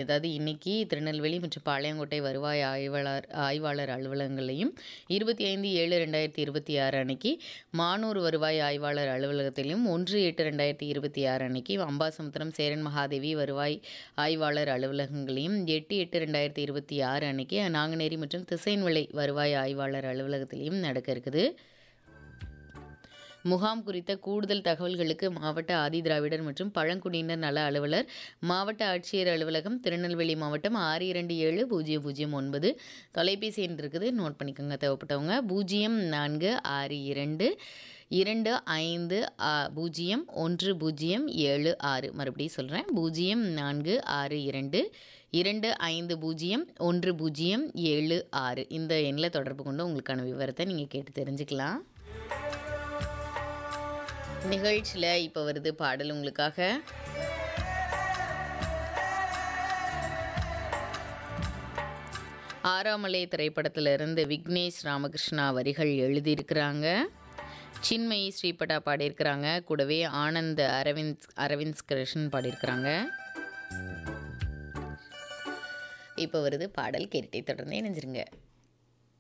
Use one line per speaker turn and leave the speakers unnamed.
அதாவது இன்னைக்கு திருநெல்வேலி மற்றும் பாளையங்கோட்டை வருவாய் ஆய்வாளர் ஆய்வாளர் அலுவலகங்களையும் இருபத்தி ஐந்து ஏழு ரெண்டாயிரத்தி இருபத்தி ஆறு அன்னைக்கு மானூர் வருவாய் ஆய்வாளர் அலுவலகத்திலும் ஒன்று எட்டு ரெண்டாயிரத்தி இருபத்தி ஆறு அன்னைக்கு அம்பாசமுத்திரம் சேரன் மகாதேவி வருவாய் ஆய்வாளர் அலுவலகங்களையும் எட்டு எட்டு ரெண்டாயிரத்தி இருபத்தி ஆறு அன்னைக்கு நாங்குநேரி மற்றும் திசைன்விளை வருவாய் ஆய்வாளர் அலுவலகத்திலையும் நடக்க இருக்குது முகாம் குறித்த கூடுதல் தகவல்களுக்கு மாவட்ட ஆதிதிராவிடர் மற்றும் பழங்குடியினர் நல அலுவலர் மாவட்ட ஆட்சியர் அலுவலகம் திருநெல்வேலி மாவட்டம் ஆறு இரண்டு ஏழு பூஜ்ஜியம் பூஜ்ஜியம் ஒன்பது தொலைபேசி எண் இருக்குது நோட் பண்ணிக்கோங்க தேவைப்பட்டவங்க பூஜ்ஜியம் நான்கு ஆறு இரண்டு இரண்டு ஐந்து ஆ, பூஜ்ஜியம் ஒன்று பூஜ்ஜியம் ஏழு ஆறு மறுபடியும் சொல்கிறேன் பூஜ்ஜியம் நான்கு ஆறு இரண்டு இரண்டு ஐந்து பூஜ்ஜியம் ஒன்று பூஜ்ஜியம் ஏழு ஆறு இந்த எண்ணில் தொடர்பு கொண்டு உங்களுக்கான விவரத்தை நீங்கள் கேட்டு தெரிஞ்சுக்கலாம் நிகழ்ச்சியில் இப்போ வருது பாடல் உங்களுக்காக ஆறாமலை திரைப்படத்திலிருந்து விக்னேஷ் ராமகிருஷ்ணா வரிகள் எழுதியிருக்கிறாங்க சின்மயி ஸ்ரீபட்டா பாடியிருக்கிறாங்க கூடவே ஆனந்த் அரவிந்த் அரவிந்த் கிருஷ்ணன் பாடியிருக்கிறாங்க இப்போ வருது பாடல் கேட்டுட்டே தொடர்ந்து இணைஞ்சிருங்க